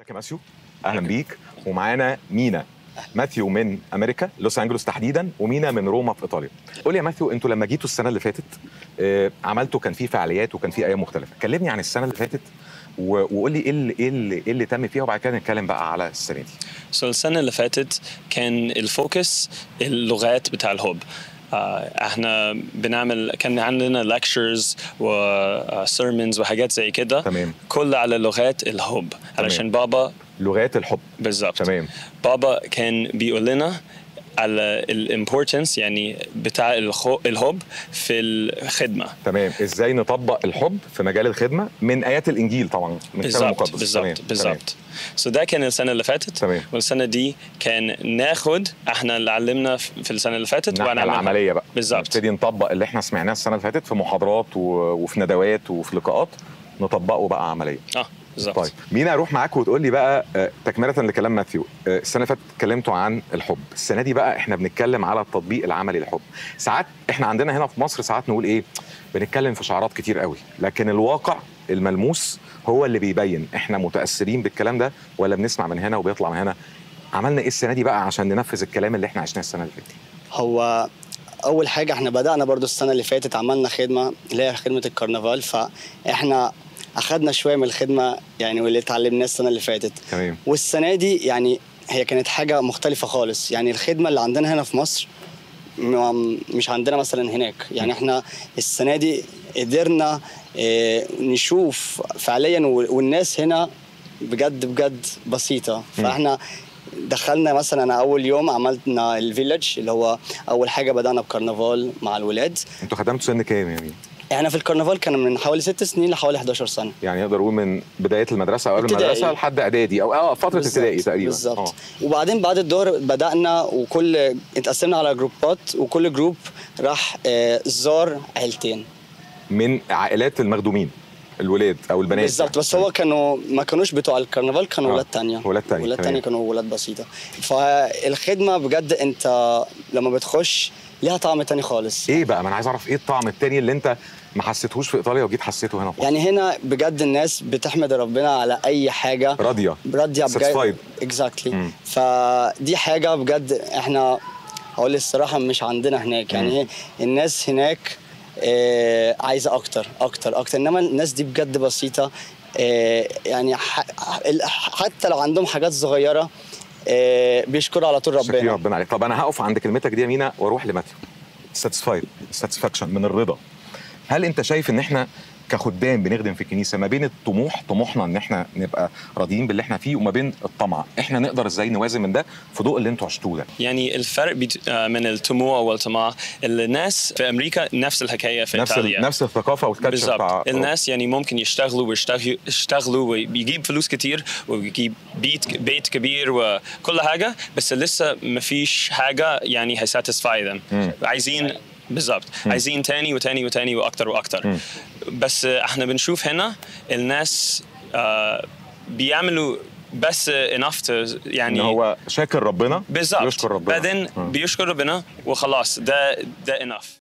ازيك يا ماثيو اهلا بيك ومعانا مينا ماثيو من امريكا لوس انجلوس تحديدا ومينا من روما في ايطاليا قول لي يا ماثيو انتوا لما جيتوا السنه اللي فاتت آه، عملتوا كان في فعاليات وكان في ايام مختلفه كلمني عن السنه اللي فاتت و- وقول لي ايه اللي ايه اللي, إيه اللي تم فيها وبعد كده نتكلم بقى على السنه دي سو السنة اللي فاتت كان الفوكس اللغات بتاع الهوب آه، احنا بنعمل كان عندنا lectures و آه، sermons وحاجات زي كده تمام. كل على لغات الهوب علشان بابا لغات الحب بالظبط تمام. بابا كان بيقول لنا على الامبورتنس يعني بتاع الخو- الهوب في الخدمه تمام ازاي نطبق الحب في مجال الخدمه من ايات الانجيل طبعا من الكتاب بالظبط المقدس تمام، بالظبط بالظبط سو ده كان السنه اللي فاتت تمام. والسنه دي كان ناخد احنا اللي علمنا في السنه اللي فاتت الناحيه وهنعملها. العمليه بقى بالظبط نبتدي نطبق اللي احنا سمعناه السنه اللي فاتت في محاضرات و... وفي ندوات وفي لقاءات نطبقه بقى عمليا اه بالظبط طيب مينا اروح معاك وتقول لي بقى آه، تكمله لكلام ماثيو آه، السنه اللي فاتت اتكلمتوا عن الحب السنه دي بقى احنا بنتكلم على التطبيق العملي للحب ساعات احنا عندنا هنا في مصر ساعات نقول ايه بنتكلم في شعارات كتير قوي لكن الواقع الملموس هو اللي بيبين احنا متاثرين بالكلام ده ولا بنسمع من هنا وبيطلع من هنا عملنا ايه السنه دي بقى عشان ننفذ الكلام اللي احنا عشناه السنه اللي فاتت هو اول حاجه احنا بدانا برضو السنه اللي فاتت عملنا خدمه اللي هي خدمه الكرنفال فاحنا اخدنا شويه من الخدمه يعني واللي اتعلمناه السنه اللي فاتت تمام والسنه دي يعني هي كانت حاجه مختلفه خالص يعني الخدمه اللي عندنا هنا في مصر م- مش عندنا مثلا هناك يعني احنا السنه دي قدرنا اه، نشوف فعليا وال- والناس هنا بجد بجد بسيطه فاحنا دخلنا مثلا انا اول يوم عملنا الفيلج اللي هو اول حاجه بدانا بكرنفال مع الولاد انتوا خدمتوا سن كام يا مين احنا في الكرنفال كان من حوالي ست سنين لحوالي 11 سنه يعني نقدر نقول من بدايه المدرسه او قبل ابتدائي. المدرسه لحد اعدادي او اه فتره بالظبط، ابتدائي تقريبا بالظبط آه. وبعدين بعد الظهر بدانا وكل اتقسمنا على جروبات وكل جروب راح آه، زار عيلتين من عائلات المخدومين الولاد او البنات بالظبط بس هو كانوا ما كانوش بتوع الكرنفال كانوا آه، ولاد تانية ولاد تانية، ولاد تمام. تانية كانوا ولاد بسيطة فالخدمة بجد انت لما بتخش ليها طعم تاني خالص ايه بقى ما انا عايز اعرف ايه الطعم التاني اللي انت ما حسيتهوش في ايطاليا وجيت حسيته هنا في مصر يعني هنا بجد الناس بتحمد ربنا على اي حاجة راضيه راضية Satisfied. بجد اكزاكتلي مم. فدي حاجة بجد احنا هقول الصراحة مش عندنا هناك يعني إيه، الناس هناك آه، عايزة أكتر أكتر أكتر إنما الناس دي بجد بسيطة آه، يعني ح- ال- حتى لو عندهم حاجات صغيرة آه، بيشكروا على طول شكرا ربنا ربنا عليك طب انا هقف عند كلمتك دي يا مينا واروح لماثيو ساتسفايد ساتسفاكشن من الرضا هل انت شايف ان احنا كخدام بنخدم في الكنيسه ما بين الطموح طموحنا ان احنا نبقى راضيين باللي احنا فيه وما بين الطمع احنا نقدر ازاي نوازن من ده في ضوء اللي انتوا عشتوه ده يعني الفرق بيت- آه، من الطموح والطمع الناس في امريكا نفس الحكايه في نفس ايطاليا ال... نفس الثقافه والكالتشر بالظبط بتاع الناس يعني ممكن يشتغلوا ويشتغلوا يشتغلوا ويجيب فلوس كتير ويجيب بيت بيت كبير وكل حاجه بس لسه ما فيش حاجه يعني هيساتسفاي them مم. عايزين بالظبط عايزين تاني وتاني وتاني واكتر واكتر مم. بس آه، احنا بنشوف هنا الناس آه، بيعملوا بس enough to ان يعني هو شاكر ربنا بالظبط يشكر ربنا بعدين مم. بيشكر ربنا وخلاص ده ده enough